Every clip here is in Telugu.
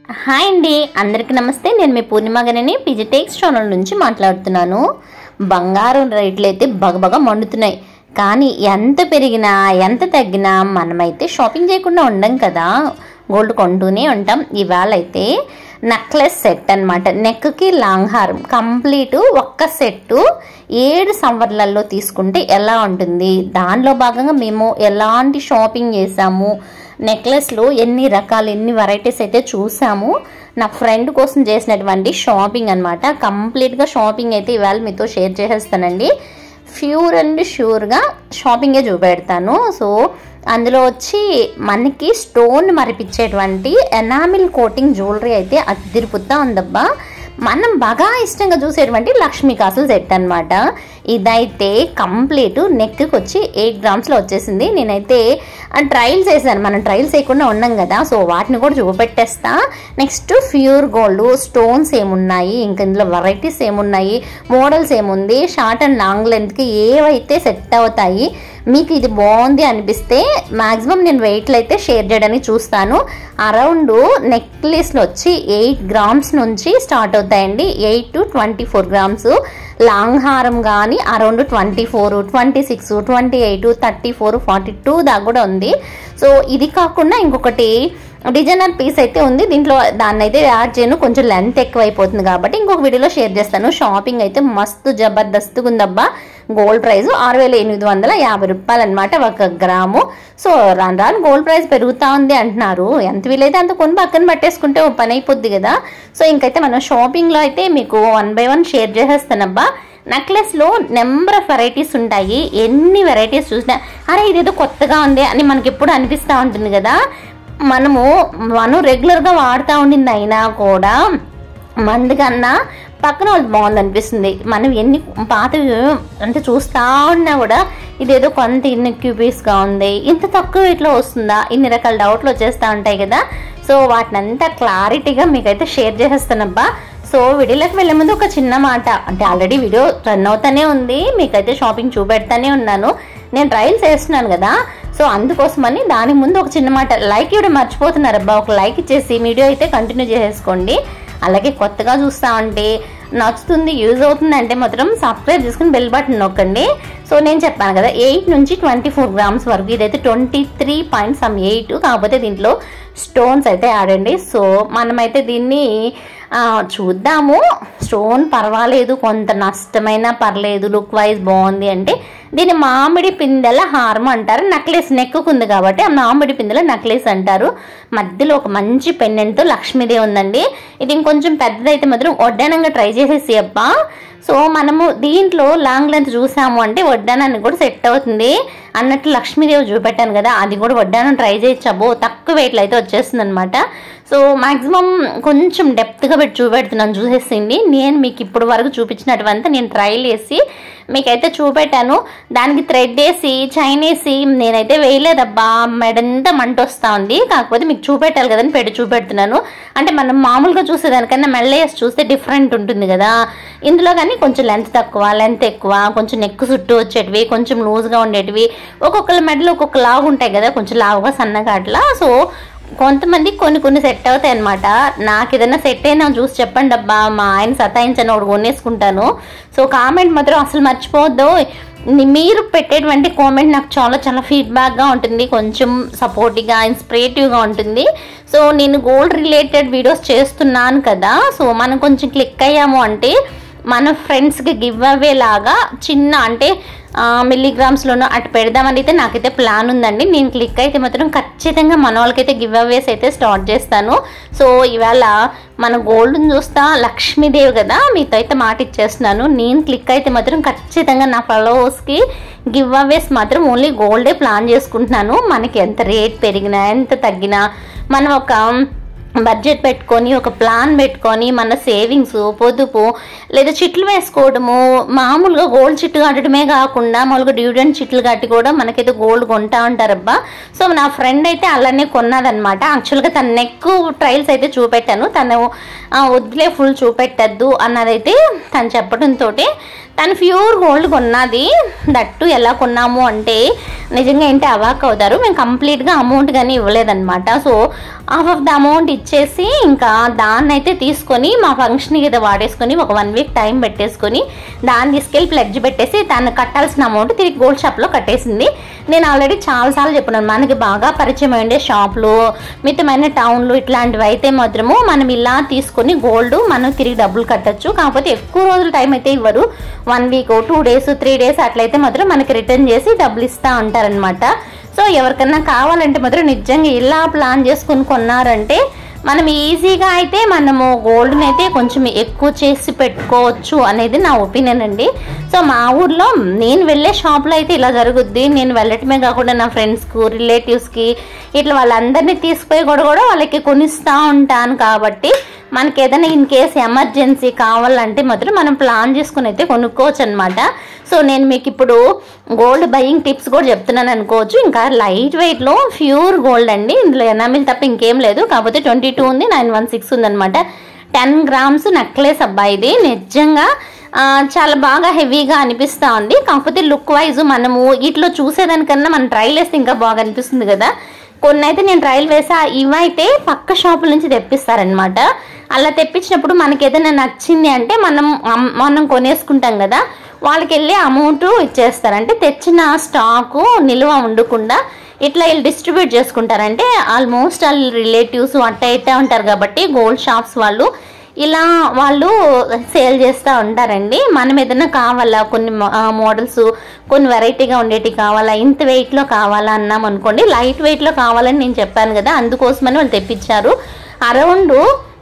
హాయ్ అండి అందరికీ నమస్తే నేను మీ పూర్ణిమ గనని పిజిటెక్స్ ఛానల్ నుంచి మాట్లాడుతున్నాను బంగారం రేట్లు అయితే బగబగ మండుతున్నాయి కానీ ఎంత పెరిగినా ఎంత తగ్గినా మనమైతే షాపింగ్ చేయకుండా ఉండం కదా గోల్డ్ కొంటూనే ఉంటాం ఇవాళ అయితే నెక్లెస్ సెట్ అనమాట నెక్కి లాంగ్ హారం కంప్లీట్ ఒక్క సెట్టు ఏడు సంవర్లలో తీసుకుంటే ఎలా ఉంటుంది దానిలో భాగంగా మేము ఎలాంటి షాపింగ్ చేసాము నెక్లెస్లో ఎన్ని రకాలు ఎన్ని వెరైటీస్ అయితే చూసాము నా ఫ్రెండ్ కోసం చేసినటువంటి షాపింగ్ అనమాట కంప్లీట్గా షాపింగ్ అయితే ఇవాళ మీతో షేర్ చేసేస్తానండి ప్యూర్ అండ్ ష్యూర్గా షాపింగే చూపెడతాను సో అందులో వచ్చి మనకి స్టోన్ మరిపించేటువంటి ఎనామిల్ కోటింగ్ జ్యువెలరీ అయితే అదిరిపుతా ఉందబ్బా మనం బాగా ఇష్టంగా చూసేటువంటి లక్ష్మీ కాసులు సెట్ అనమాట ఇదైతే కంప్లీట్ నెక్కి వచ్చి ఎయిట్ గ్రామ్స్లో వచ్చేసింది నేనైతే ట్రయల్స్ వేసాను మనం ట్రయల్స్ వేయకుండా ఉన్నాం కదా సో వాటిని కూడా చూపెట్టేస్తా నెక్స్ట్ ప్యూర్ గోల్డ్ స్టోన్స్ ఏమున్నాయి ఇంకా ఇందులో వెరైటీస్ ఏమున్నాయి మోడల్స్ ఏముంది షార్ట్ అండ్ లాంగ్ లెంత్కి ఏవైతే సెట్ అవుతాయి మీకు ఇది బాగుంది అనిపిస్తే మాక్సిమం నేను వెయిట్లు అయితే షేర్ చేయడానికి చూస్తాను అరౌండ్ నెక్లెస్లు వచ్చి ఎయిట్ గ్రామ్స్ నుంచి స్టార్ట్ అవుతాయండి eight to twenty four grams long హారం కానీ around twenty four twenty six twenty eight thirty four forty two దాకా కూడా ఉంది సో ఇది కాకుండా ఇంకొకటి డిజైనర్ పీస్ అయితే ఉంది దీంట్లో దాన్ని అయితే యాడ్ చేయను కొంచెం లెంత్ ఎక్కువ అయిపోతుంది కాబట్టి ఇంకొక వీడియోలో షేర్ చేస్తాను షాపింగ్ అయితే మస్తు జబర్దస్త్గా ఉందబ్బా గోల్డ్ ప్రైస్ ఆరు వేల ఎనిమిది వందల యాభై రూపాయలు అనమాట ఒక గ్రాము సో రాను రాను గోల్డ్ ప్రైస్ పెరుగుతూ ఉంది అంటున్నారు ఎంత వీలైతే అంత కొని పక్కన పట్టేసుకుంటే ఓ పని అయిపోద్ది కదా సో ఇంకైతే మనం షాపింగ్లో అయితే మీకు వన్ బై వన్ షేర్ చేసేస్తానబ్బా నెక్లెస్లో నెంబర్ ఆఫ్ వెరైటీస్ ఉంటాయి ఎన్ని వెరైటీస్ చూసినా అరే ఇదేదో కొత్తగా ఉంది అని మనకి ఎప్పుడు అనిపిస్తూ ఉంటుంది కదా మనము మనం రెగ్యులర్గా వాడుతూ ఉండింది అయినా కూడా మంది కన్నా పక్కన వాళ్ళు బాగుంది అనిపిస్తుంది మనం ఎన్ని పాతవి అంటే చూస్తూ ఉన్నా కూడా ఇదేదో కొంత ఇన్ని క్యూపీస్గా ఉంది ఇంత తక్కువ ఇట్లా వస్తుందా ఇన్ని రకాల డౌట్లు వచ్చేస్తూ ఉంటాయి కదా సో వాటిని అంతా క్లారిటీగా మీకైతే షేర్ చేసేస్తానబ్బా సో వీడియోలోకి వెళ్ళే ముందు ఒక చిన్న మాట అంటే ఆల్రెడీ వీడియో రన్ అవుతానే ఉంది మీకైతే షాపింగ్ చూపెడతానే ఉన్నాను నేను ట్రయల్స్ వేస్తున్నాను కదా సో అందుకోసమని దానికి ముందు ఒక చిన్న మాట లైక్ ఇవ్వడం మర్చిపోతున్నారు అబ్బా ఒక లైక్ ఇచ్చేసి వీడియో అయితే కంటిన్యూ చేసేసుకోండి అలాగే కొత్తగా చూస్తా ఉంటే నచ్చుతుంది యూజ్ అవుతుంది అంటే మాత్రం సబ్స్క్రైబ్ చేసుకుని బెల్ బటన్ నొక్కండి సో నేను చెప్పాను కదా ఎయిట్ నుంచి ట్వంటీ ఫోర్ గ్రామ్స్ వరకు ఇదైతే twenty three point some eight కాకపోతే దీంట్లో స్టోన్స్ అయితే ఆడండి సో మనమైతే దీన్ని చూద్దాము స్టోన్ పర్వాలేదు కొంత నష్టమైనా పర్లేదు లుక్ వైజ్ బాగుంది అంటే దీన్ని మామిడి పిందెల హారం అంటారు నెక్లెస్ నెక్కుకుంది కాబట్టి ఆ మామిడి పిందెల నెక్లెస్ అంటారు మధ్యలో ఒక మంచి పెన్నెంట్తో లక్ష్మీదేవి ఉందండి ఇది ఇంకొంచెం పెద్దదైతే మాత్రం వడ్డానంగా ట్రై చేసేసి అబ్బా సో మనము దీంట్లో లాంగ్ లెంత్ చూసాము అంటే వడ్డానాన్ని కూడా సెట్ అవుతుంది అన్నట్టు లక్ష్మీదేవి చూపెట్టాను కదా అది కూడా వడ్డానం ట్రై చేయొచ్చబో తక్కువ వెయిట్లో అయితే వచ్చేస్తుంది అనమాట సో మాక్సిమం కొంచెం డెప్త్గా పెట్టి చూపెడుతున్నాను చూసేసింది నేను మీకు ఇప్పుడు వరకు చూపించినటువంటి నేను ట్రైల్ వేసి మీకైతే చూపెట్టాను దానికి థ్రెడ్ వేసి చైన్ వేసి నేనైతే వేయలేదబ్బా మెడంతా మంట వస్తూ ఉంది కాకపోతే మీకు చూపెట్టాలి కదని పెట్టి చూపెడుతున్నాను అంటే మనం మామూలుగా చూసేదానికన్నా మెల్ల వేసి చూస్తే డిఫరెంట్ ఉంటుంది కదా ఇందులో కానీ కొంచెం లెంత్ తక్కువ లెంత్ ఎక్కువ కొంచెం నెక్ చుట్టూ వచ్చేటివి కొంచెం లూజ్గా ఉండేటివి ఒక్కొక్కల మెడలు ఒక్కొక్క లావు ఉంటాయి కదా కొంచెం లావుగా సన్నగా అట్లా సో కొంతమంది కొన్ని కొన్ని సెట్ అవుతాయి అనమాట నాకు ఏదైనా సెట్ అయినా చూసి చెప్పండి అబ్బా మా ఆయన సతాయించని ఒకటి కొనేసుకుంటాను సో కామెంట్ మాత్రం అసలు మర్చిపోవద్దు మీరు పెట్టేటువంటి కామెంట్ నాకు చాలా చాలా ఫీడ్బ్యాక్గా ఉంటుంది కొంచెం సపోర్టివ్గా ఇన్స్పిరేటివ్గా ఉంటుంది సో నేను గోల్డ్ రిలేటెడ్ వీడియోస్ చేస్తున్నాను కదా సో మనం కొంచెం క్లిక్ అయ్యాము అంటే మన ఫ్రెండ్స్కి గివ్ అవే లాగా చిన్న అంటే మిల్లీగ్రామ్స్లోనూ అటు పెడదామని అయితే నాకైతే ప్లాన్ ఉందండి నేను క్లిక్ అయితే మాత్రం ఖచ్చితంగా మన వాళ్ళకైతే గివ్ అవేస్ అయితే స్టార్ట్ చేస్తాను సో ఇవాళ మన గోల్డ్ని చూస్తా లక్ష్మీదేవి కదా మీతో అయితే మాట ఇచ్చేస్తున్నాను నేను క్లిక్ అయితే మాత్రం ఖచ్చితంగా నా ఫాలోవర్స్కి గివ్ అవేస్ మాత్రం ఓన్లీ గోల్డే ప్లాన్ చేసుకుంటున్నాను మనకి ఎంత రేట్ పెరిగినా ఎంత తగ్గినా మనం ఒక బడ్జెట్ పెట్టుకొని ఒక ప్లాన్ పెట్టుకొని మన సేవింగ్స్ పొదుపు లేదా చిట్లు వేసుకోవడము మామూలుగా గోల్డ్ చిట్టు కట్టడమే కాకుండా మామూలుగా డ్యూడెంట్ చిట్లు కట్టి కూడా మనకైతే గోల్డ్ కొంటా ఉంటారబ్బా సో నా ఫ్రెండ్ అయితే అలానే కొన్నదనమాట యాక్చువల్గా తన నెక్ ట్రయల్స్ అయితే చూపెట్టాను తను వద్దులే ఫుల్ చూపెట్టద్దు అన్నదైతే తను చెప్పడంతో తను ప్యూర్ గోల్డ్ కొన్నది దట్టు ఎలా కొన్నాము అంటే నిజంగా ఏంటి అవాక్ అవుతారు మేము కంప్లీట్గా అమౌంట్ కానీ ఇవ్వలేదన్నమాట so half of the amount ఇచ్చేసి ఇంకా దాన్ని అయితే తీసుకొని మా ఫంక్షన్కి అయితే వాడేసుకొని ఒక వన్ వీక్ టైం పెట్టేసుకొని దాన్ని తీసుకెళ్ళి ప్లెడ్జ్ పెట్టేసి తను కట్టాల్సిన అమౌంట్ తిరిగి గోల్డ్ షాప్లో కట్టేసింది నేను ఆల్రెడీ చాలాసార్లు చెప్పినాను మనకి బాగా పరిచయం ఉండే షాపులు మితమైన టౌన్లు ఇట్లాంటివి అయితే మాత్రము మనం ఇలా తీసుకొని గోల్డ్ మనం తిరిగి డబ్బులు కట్టొచ్చు కాకపోతే ఎక్కువ రోజులు టైం అయితే ఇవ్వరు one week two days three days అట్లయితే మాత్రం మనకి రిటర్న్ చేసి డబ్బులు ఇస్తూ ఉంటారనమాట సో ఎవరికన్నా కావాలంటే మాత్రం నిజంగా ఇలా ప్లాన్ చేసుకుని కొన్నారంటే మనం ఈజీగా అయితే మనము గోల్డ్ని అయితే కొంచెం ఎక్కువ చేసి పెట్టుకోవచ్చు అనేది నా ఒపీనియన్ అండి సో మా ఊర్లో నేను వెళ్ళే షాప్లో అయితే ఇలా జరుగుద్ది నేను వెళ్ళటమే కాకుండా నా ఫ్రెండ్స్కు రిలేటివ్స్కి ఇట్లా వాళ్ళందరినీ తీసుకుపోయి కూడా కూడా వాళ్ళకి కొనిస్తూ ఉంటాను కాబట్టి మనకి ఏదైనా ఇన్ కేస్ ఎమర్జెన్సీ కావాలంటే మాత్రం మనం ప్లాన్ చేసుకుని అయితే కొనుక్కోవచ్చు అనమాట సో నేను మీకు ఇప్పుడు గోల్డ్ బయింగ్ టిప్స్ కూడా చెప్తున్నాను అనుకోవచ్చు ఇంకా లైట్ వెయిట్లో ప్యూర్ గోల్డ్ అండి ఇందులో ఎనామిల్ తప్ప ఇంకేం లేదు కాకపోతే ట్వంటీ టూ ఉంది నైన్ వన్ సిక్స్ ఉందన్నమాట టెన్ గ్రామ్స్ నెక్లెస్ అబ్బాయి ఇది నిజంగా ఆ, చాలా బాగా హెవీగా అనిపిస్తూ ఉంది కాకపోతే లుక్ వైజ్ మనము వీటిలో చూసేదానికన్నా మనం ట్రైల్ వేస్తే ఇంకా బాగా అనిపిస్తుంది కదా కొన్ని అయితే నేను ట్రయల్ వేసా ఇవైతే పక్క షాపుల నుంచి తెప్పిస్తారనమాట అలా తెప్పించినప్పుడు మనకి ఏదైనా నచ్చింది అంటే మనం అమ్- మనం కొనేసుకుంటాం కదా వాళ్ళకి వెళ్ళి అమౌంట్ ఇచ్చేస్తారు అంటే తెచ్చిన స్టాకు నిల్వ ఉండకుండా ఇట్లా వీళ్ళు డిస్ట్రిబ్యూట్ చేసుకుంటారంటే ఆల్మోస్ట్ వాళ్ళ రిలేటివ్స్ అట్ట ఇట్ట ఉంటారు కాబట్టి గోల్డ్ షాప్స్ వాళ్ళు ఇలా వాళ్ళు సేల్ చేస్తూ ఉంటారండి మనం ఏదైనా కావాలా కొన్ని మోడల్స్ కొన్ని వెరైటీగా ఉండేటివి కావాలా ఇంత వెయిట్లో కావాలా అన్నాం అనుకోండి లైట్ వెయిట్లో కావాలని నేను చెప్పాను కదా అందుకోసమని వాళ్ళు తెప్పించారు అరౌండ్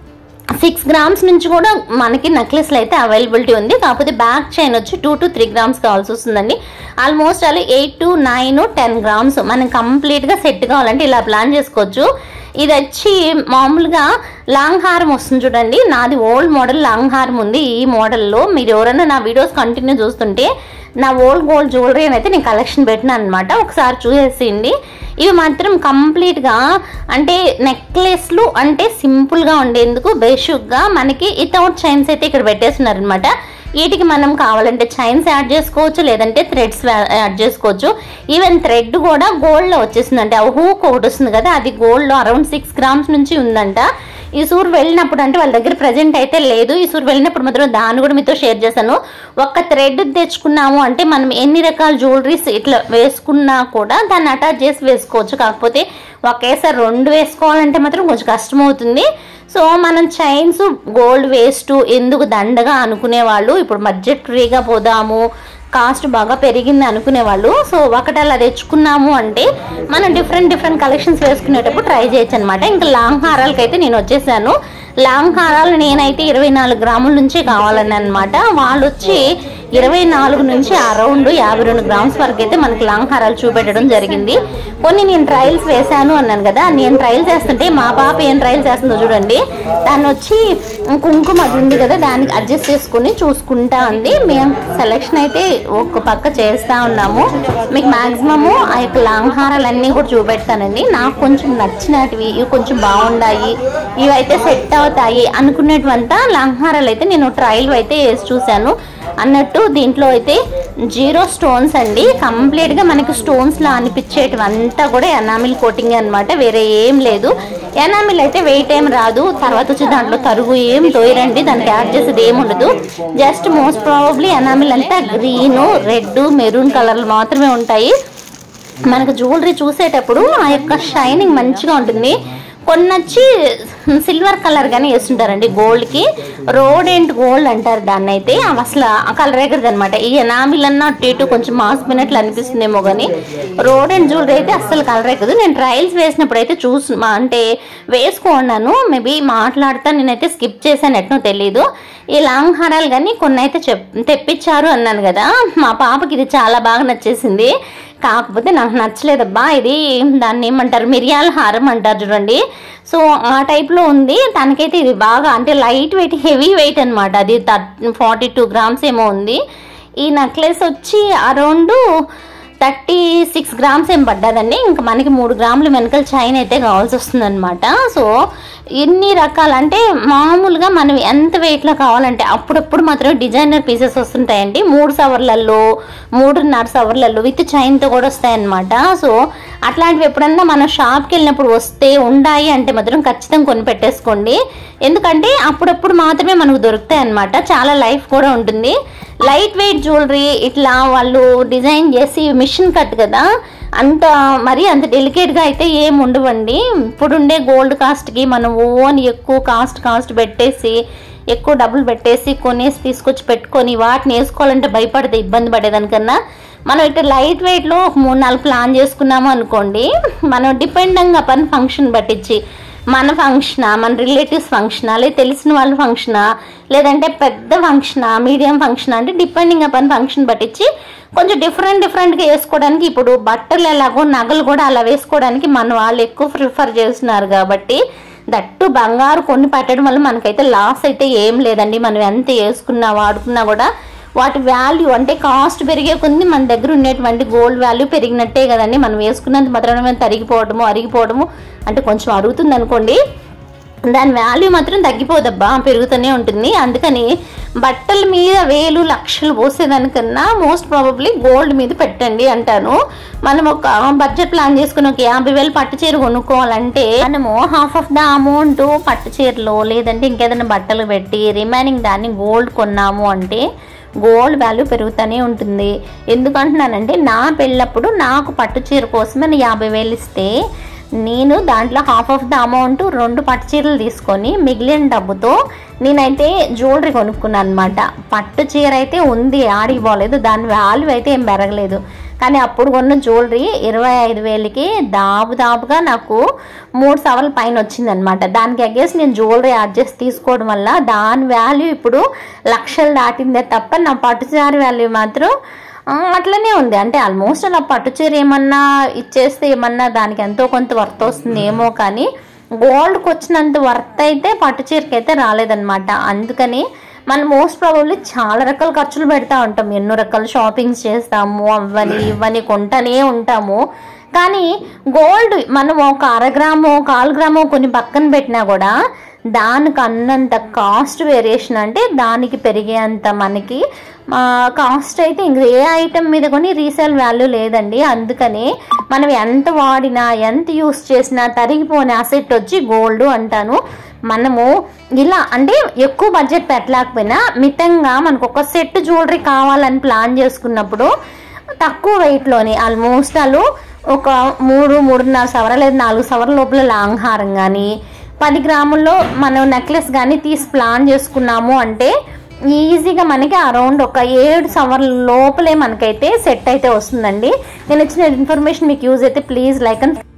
సిక్స్ గ్రామ్స్ నుంచి కూడా మనకి నెక్లెస్లు అయితే అవైలబిలిటీ ఉంది కాకపోతే బ్యాక్ చైన్ వచ్చి టూ టు త్రీ గ్రామ్స్ కావాల్సి వస్తుందండి ఆల్మోస్ట్ అలా eight to nine ten grams మనం కంప్లీట్గా సెట్ కావాలంటే ఇలా ప్లాన్ చేసుకోవచ్చు ఇది వచ్చి మామూలుగా లాంగ్ హారం వస్తుంది చూడండి నాది ఓల్డ్ మోడల్ లాంగ్ హారం ఉంది ఈ మోడల్లో మీరు ఎవరైనా నా వీడియోస్ కంటిన్యూ చూస్తుంటే నా ఓల్డ్ గోల్డ్ జ్యువెలరీ అని అయితే నేను కలెక్షన్ పెట్టినాను అనమాట ఒకసారి చూసేసిండి ఇవి మాత్రం కంప్లీట్గా అంటే నెక్లెస్లు అంటే సింపుల్గా ఉండేందుకు బేసిక్గా మనకి వితౌట్ చైన్స్ అయితే ఇక్కడ పెట్టేస్తున్నారు అనమాట వీటికి మనం కావాలంటే చైన్స్ యాడ్ చేసుకోవచ్చు లేదంటే థ్రెడ్స్ యాడ్ చేసుకోవచ్చు ఈవెన్ థ్రెడ్ కూడా గోల్డ్లో వచ్చేసిందంటే ఆ హూక్ ఒకటి వస్తుంది కదా అది గోల్డ్లో అరౌండ్ సిక్స్ గ్రామ్స్ నుంచి ఉందంట ఈ సూర్ వెళ్ళినప్పుడు అంటే వాళ్ళ దగ్గర ప్రజెంట్ అయితే లేదు ఈ సూర్ వెళ్ళినప్పుడు మాత్రం దాన్ని కూడా మీతో షేర్ చేశాను ఒక్క థ్రెడ్ తెచ్చుకున్నాము అంటే మనం ఎన్ని రకాల జ్యువెలరీస్ ఇట్లా వేసుకున్నా కూడా దాన్ని అటాచ్ చేసి వేసుకోవచ్చు కాకపోతే ఒకేసారి రెండు వేసుకోవాలంటే మాత్రం కొంచెం కష్టం అవుతుంది సో మనం చైన్స్ గోల్డ్ వేస్ట్ ఎందుకు దండగా అనుకునే వాళ్ళు ఇప్పుడు బడ్జెట్ ఫ్రీగా పోదాము కాస్ట్ బాగా పెరిగింది అనుకునే వాళ్ళు సో ఒకటి అలా తెచ్చుకున్నాము అంటే మనం డిఫరెంట్ డిఫరెంట్ కలెక్షన్స్ వేసుకునేటప్పుడు ట్రై చేయొచ్చు అనమాట ఇంకా లాంగ్ హారాలకి అయితే నేను వచ్చేసాను లాంగ్ హారాలు నేనైతే ఇరవై నాలుగు గ్రాముల నుంచి కావాలని అనమాట వాళ్ళు వచ్చి ఇరవై నాలుగు నుంచి అరౌండ్ యాభై రెండు గ్రామ్స్ వరకు అయితే మనకి లాంగ్ హారాలు చూపెట్టడం జరిగింది కొన్ని నేను ట్రయల్స్ వేశాను అన్నాను కదా నేను ట్రయల్స్ వేస్తుంటే మా పాప ఏం ట్రయల్స్ వేస్తుందో చూడండి దాన్ని వచ్చి కుంకుమ అది ఉంది కదా దానికి అడ్జస్ట్ చేసుకుని చూసుకుంటా ఉంది మేము సెలెక్షన్ అయితే ఒక పక్క చేస్తా ఉన్నాము మీకు మాక్సిమము ఆ యొక్క లాంగ్ హారాలన్నీ కూడా చూపెడతానండి నాకు కొంచెం నచ్చినటివి ఇవి కొంచెం బాగున్నాయి ఇవి అయితే సెట్ అవుతాయి అనుకునేటివంతా లాంగ్ హారాలు అయితే నేను ట్రయల్ అయితే వేసి చూశాను అన్నట్టు దీంట్లో అయితే జీరో స్టోన్స్ అండి కంప్లీట్గా మనకి స్టోన్స్లా అనిపించేటివంతా కూడా ఎనామిల్ కోటింగ్ అన్నమాట వేరే ఏం లేదు ఎనామిల్ అయితే వెయిట్ ఏం రాదు తర్వాత వచ్చి దాంట్లో తరుగు ఏం తోయరండి దానికి యాడ్ చేసేది ఏం ఉండదు జస్ట్ మోస్ట్ ప్రాబబ్లీ ఎనామిల్ అంతా గ్రీన్ రెడ్ మెరూన్ కలర్లు మాత్రమే ఉంటాయి మనకు జ్యువెలరీ చూసేటప్పుడు ఆ యొక్క షైనింగ్ మంచిగా ఉంటుంది కొన్ని వచ్చి సిల్వర్ కలర్ గానే వేస్తుంటారండి గోల్డ్ కి రోడెంట్ గోల్డ్ అంటారు దాన్ని అయితే అవి అసలు ఆ కలర్ ఎక్కడది అనమాట ఈ ఎనామిల్ అన్న అటు ఇటు కొంచెం మాసిపోయినట్లు అనిపిస్తుందేమో కానీ రోడెంట్ జ్యువెలరీ అయితే అస్సలు కలర్ ఎక్కదు నేను ట్రయల్స్ వేసినప్పుడు అయితే చూసు మా- అంటే వేసుకున్నాను మేబీ మాట్లాడుతా నేనైతే స్కిప్ చేశాను ఎట్నో తెలీదు ఈ లాంగ్ హారాలు కానీ కొన్ని అయితే చెప్ తెప్పించారు అన్నాను కదా మా పాపకి ఇది చాలా బాగా నచ్చేసింది కాకపోతే నాకు నచ్చలేదబ్బా ఇది దాన్ని ఏమంటారు మిరియాల హారం అంటారు చూడండి సో ఆ టైప్లో ఉంది తనకైతే ఇది బాగా అంటే లైట్ వెయిట్ హెవీ వెయిట్ అనమాట అది ఫార్టీ టూ గ్రామ్స్ ఏమో ఉంది ఈ నెక్లెస్ వచ్చి అరౌండ్ థర్టీ సిక్స్ గ్రామ్స్ ఏం పడ్డదండి ఇంకా మనకి మూడు గ్రాములు వెనకాల చైన్ అయితే కావాల్సి వస్తుందన్నమాట సో ఎన్ని రకాలు అంటే మామూలుగా మనం ఎంత వెయిట్లో కావాలంటే అప్పుడప్పుడు మాత్రం డిజైనర్ పీసెస్ వస్తుంటాయండి మూడు సవర్లలో మూడున్నర సవర్లలో విత్ చైన్తో కూడా వస్తాయన్నమాట సో అట్లాంటివి ఎప్పుడన్నా మనం షాప్కి వెళ్ళినప్పుడు వస్తే ఉండాయి అంటే మాత్రం ఖచ్చితంగా కొని పెట్టేసుకోండి ఎందుకంటే అప్పుడప్పుడు మాత్రమే మనకు దొరుకుతాయి అన్నమాట చాలా లైఫ్ కూడా ఉంటుంది లైట్ వెయిట్ జ్యువెలరీ ఇట్లా వాళ్ళు డిజైన్ చేసి మిషన్ కట్ కదా అంత మరి అంత డెలికేట్గా అయితే ఏం ఉండవండి ఇప్పుడుండే గోల్డ్ కాస్ట్కి మనం ఓన్ ఎక్కువ కాస్ట్ కాస్ట్ పెట్టేసి ఎక్కువ డబ్బులు పెట్టేసి కొనేసి తీసుకొచ్చి పెట్టుకొని వాటిని వేసుకోవాలంటే భయపడితే ఇబ్బంది పడేదానికన్నా మనం ఇట్లా లైట్ వెయిట్లో ఒక మూడు నాలుగు ప్లాన్ చేసుకున్నాము అనుకోండి మనం డిపెండింగ్ అపన్ ఫంక్షన్ పట్టించి మన ఫంక్షనా మన రిలేటివ్స్ ఫంక్షనా లేదా తెలిసిన వాళ్ళ ఫంక్షనా లేదంటే పెద్ద ఫంక్షనా మీడియం ఫంక్షనా అంటే డిపెండింగ్ అపన్ ఫంక్షన్ పట్టించి కొంచెం డిఫరెంట్ డిఫరెంట్గా వేసుకోవడానికి ఇప్పుడు బట్టలు ఎలాగో నగలు కూడా అలా వేసుకోవడానికి మన వాళ్ళు ఎక్కువ ప్రిఫర్ చేస్తున్నారు కాబట్టి దట్టు బంగారు కొన్ని పెట్టడం వల్ల మనకైతే లాస్ అయితే ఏం లేదండి మనం ఎంత వేసుకున్నా వాడుకున్నా కూడా వాటి వాల్యూ అంటే కాస్ట్ పెరిగే కొద్ది మన దగ్గర ఉండేటువంటి గోల్డ్ వాల్యూ పెరిగినట్టే కదండి మనం వేసుకున్నంత మాత్రమే తరిగిపోవడము అరిగిపోవడము అంటే కొంచెం అరుగుతుంది అనుకోండి దాని వాల్యూ మాత్రం తగ్గిపోదబ్బా పెరుగుతూనే ఉంటుంది అందుకని బట్టల మీద వేలు లక్షలు పోసేదానికన్నా మోస్ట్ ప్రాబబ్లీ గోల్డ్ మీద పెట్టండి అంటాను మనం ఒక బడ్జెట్ ప్లాన్ చేసుకుని ఒక యాభై వేలు పట్టు చీర కొనుక్కోవాలంటే మనము హాఫ్ ఆఫ్ ద అమౌంట్ పట్టు చీరలో లేదంటే ఇంకేదైనా బట్టలు పెట్టి రిమైనింగ్ దాన్ని గోల్డ్ కొన్నాము అంటే గోల్డ్ వాల్యూ పెరుగుతూనే ఉంటుంది ఎందుకంటున్నానంటే నా పెళ్ళప్పుడు నాకు పట్టు చీర కోసమే నేను యాభై వేలు ఇస్తే నేను దాంట్లో హాఫ్ ఆఫ్ ద అమౌంట్ రెండు పట్టు చీరలు తీసుకొని మిగిలిన డబ్బుతో నేనైతే జ్యువెలరీ కొనుక్కున్నాను అనమాట పట్టు చీర అయితే ఉంది ఆడికి పోలేదు దాని వాల్యూ అయితే ఏం పెరగలేదు కానీ అప్పుడు కొన్న జ్యువెలరీ ఇరవై ఐదు వేలకి దాపు దాపుగా నాకు మూడు సవర్ల పైన వచ్చిందనమాట దానికి అగేసి నేను జ్యువెలరీ యాడ్ చేసి తీసుకోవడం వల్ల దాని వాల్యూ ఇప్పుడు లక్షలు దాటిందే తప్ప నా పట్టు చీర వాల్యూ మాత్రం ఆ, అట్లనే ఉంది అంటే ఆల్మోస్ట్ అలా పట్టు చీర ఏమన్నా ఇచ్చేస్తే ఏమన్నా దానికి ఎంతో కొంత వర్త్ వస్తుంది ఏమో కానీ గోల్డ్కి వచ్చినంత వర్త్ అయితే పట్టు చీరకి అయితే రాలేదన్నమాట అందుకని మనం మోస్ట్ ప్రాబబ్లీ చాలా రకాల ఖర్చులు పెడతా ఉంటాం ఎన్నో రకాల షాపింగ్స్ చేస్తాము అవ్వని ఇవ్వని కొంటనే ఉంటాము కానీ గోల్డ్ మనం ఒక అర గ్రాము కాలు గ్రాము కొన్ని పక్కన పెట్టినా కూడా దానికి అన్నంత కాస్ట్ వేరియేషన్ అంటే దానికి పెరిగేంత మనకి కాస్ట్ అయితే ఇంక ఏ ఐటెం మీద కొని రీసేల్ వాల్యూ లేదండి అందుకని మనం ఎంత వాడినా ఎంత యూస్ చేసినా తరిగిపోని అసెట్ వచ్చి గోల్డ్ అంటాను మనము ఇలా అంటే ఎక్కువ బడ్జెట్ పెట్టలేకపోయినా మితంగా మనకు ఒక సెట్ జ్యువెలరీ కావాలని ప్లాన్ చేసుకున్నప్పుడు తక్కువ వెయిట్లోని ఆల్మోస్ట్ వాళ్ళు ఒక మూడు మూడున్నర సవర లేదా నాలుగు సవర లోపల లాంగ్ హారం కానీ పది గ్రాముల్లో మనం నెక్లెస్ కానీ తీసి ప్లాన్ చేసుకున్నాము అంటే ఈజీగా మనకి అరౌండ్ ఒక ఏడు సవర్ల లోపలే మనకైతే సెట్ అయితే వస్తుందండి నేను ఇచ్చిన ఇన్ఫర్మేషన్ మీకు యూజ్ అయితే ప్లీజ్ లైక్ అండ్